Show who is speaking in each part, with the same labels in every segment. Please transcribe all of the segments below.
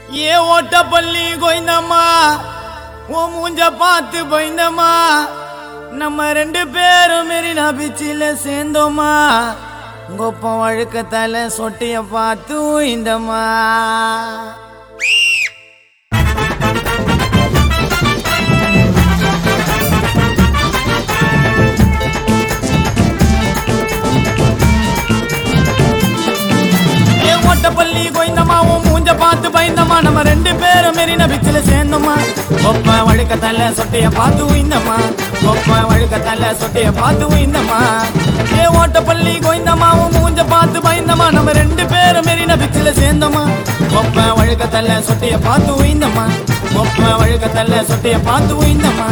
Speaker 1: ஏ ஓட்டப்பள்ளி கோய்ந்தம்மா ஓ மூஞ்ச பார்த்து போய்ந்தம்மா நம்ம ரெண்டு பேரும் மெரினா பீச்சில் சேர்ந்தோமா கொப்பம் வழுக்கத்தால சொட்டிய பார்த்து உயிந்தம்மா ஏ ஓட்டப்பள்ளி கோய்ந்தம்மா உன் மூஞ்ச பார்த்து பயந்தம்மா நம்ம ரெண்டு பேரும் மெரினா பீச்சில் சேர்ந்தோமா கொப்ப வழுக்கத்தால சொட்டிய பார்த்து உயிந்தம்மா கொப்ப வழுக்கத்தால சொட்டிய பார்த்து உயிந்தம்மா ஏ ஓட்டப்பள்ளி கோய்ந்தம்மா உன் மூஞ்ச பார்த்து பயந்தம்மா நம்ம ரெண்டு பேரும் மெரினா பீச்சில் சேர்ந்தோமா கொப்ப வழுக்கத்தால சொட்டிய பார்த்து உயிந்தம்மா கொப்ப வழுக்கத்தால சொட்டிய பார்த்து உயிந்தம்மா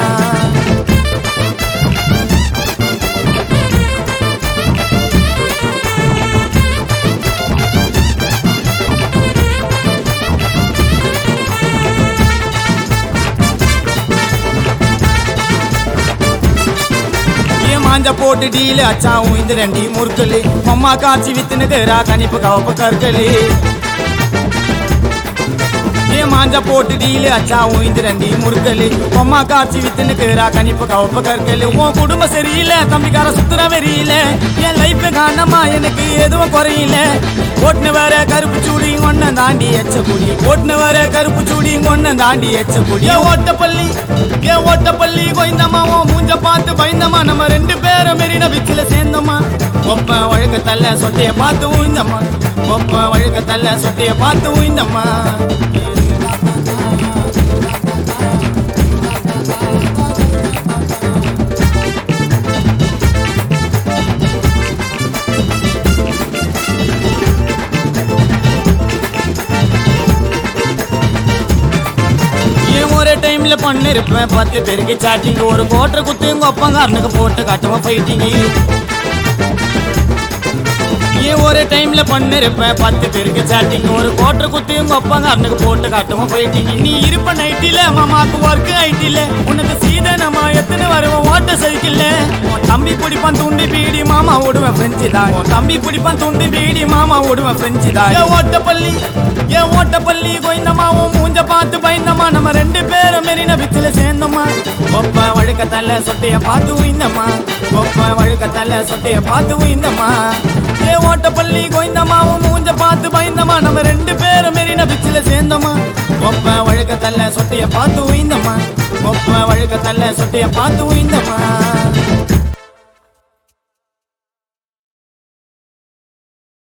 Speaker 1: ஏ மாஞ்ச போட்டு டீல அச்சாவும் இந்த ரெண்டி முறுக்கலு அம்மா காய்ச்சி வித்துனுக்குறா கணிப்பு கவப்பு கற்களு ஏ மாஞ்ச போட்டு டீல அச்சாவும் இந்த ரெண்டி முறுக்கலு அம்மா காய்ச்சி வித்துனுக்குறா கணிப்பு கவப்பு கற்களு உன் குடும்பம் சரியில்லை தம்பிக்கார சுத்துற வெறியில என் லைஃப் காணமா எனக்கு எதுவும் குறையில ஓட்டுன வேற கருப்பு சூடி ஒன்ன தாண்டி எச்ச குடி ஓட்டுன வேற கருப்பு சூடி ஒன்ன தாண்டி எச்ச குடி ஏ ஓட்டப்பள்ளி ஏ ஓட்டப்பள்ளி கோய்ந்தம்மா உன் மூஞ்ச பார்த்து பயந்தம்மா நம்ம ரெண்டு பேரும் மெரினா பீச்சில் சேர்ந்தோமா ஒப்ப வழுக்க தள்ள சொட்டைய பார்த்து உயிந்தம்மா ஒப்ப வழுக்க தள்ள சொட்டைய பார்த்து உயிந்தம்மா ஏன் ஒரே டைம்ல பண்ணிருப்பேன் பத்து பேருக்கு சாட்டிங் ஒரு கோட்டை குத்து உங்க ஒப்பங்காரனுக்கு போட்டு காட்டுவோம் ஃபைட்டிங் ஏன் ஒரே டைம்ல பண்ணிருப்பேன் பத்து பேருக்கு சாட்டிங் ஒரு கோட்டை குத்து உங்க ஒப்பங்காரனுக்கு போட்டு காட்டுவோம் ஃபைட்டிங் நீ இருப்ப நைட்டில மாமாக்கு ஒர்க் ஐட்டில உனக்கு சீதை நம்ம எத்தனை வருவோம் ஓட்ட சைக்கிள்ல உன் தம்பி பிடிப்பான் துண்டி பீடி மாமா ஓடுவேன் ஃப்ரெஞ்சு தான் உன் தம்பி பிடிப்பான் துண்டி பீடி மாமா ஓடுவேன் ஃப்ரெஞ்சு தான் ஏன் ஓட்டப்பள்ளி ஏன் ஓட்டப்பள்ளி கோய்ந்தம்மா உன் மூஞ்ச பார்த்து பயந்தம்மா நம்ம ரெண்டு பேரும் மெரினா பீச்சில் சேர்ந்தோமா ஒப்ப வழுக்க தள்ள சொட்டைய பார்த்து உயிந்தம்மா ஒப்ப வழுக்க தள்ள சொட்டைய பார்த்து உயிந்தம்மா ஏ ஓட்டப்பள்ளி கோய்ந்தம்மா உன் மூஞ்ச பார்த்து பயந்தம்மா நம்ம ரெண்டு பேரும் மெரினா பீச்சில் சேர்ந்தோமா ஒப்ப வழுக்க தள்ள சொட்டைய பார்த்து உயிந்தம்மா ஒப்ப வழுக்க தள்ள சொட்டைய பார்த்து உயிந்தம்மா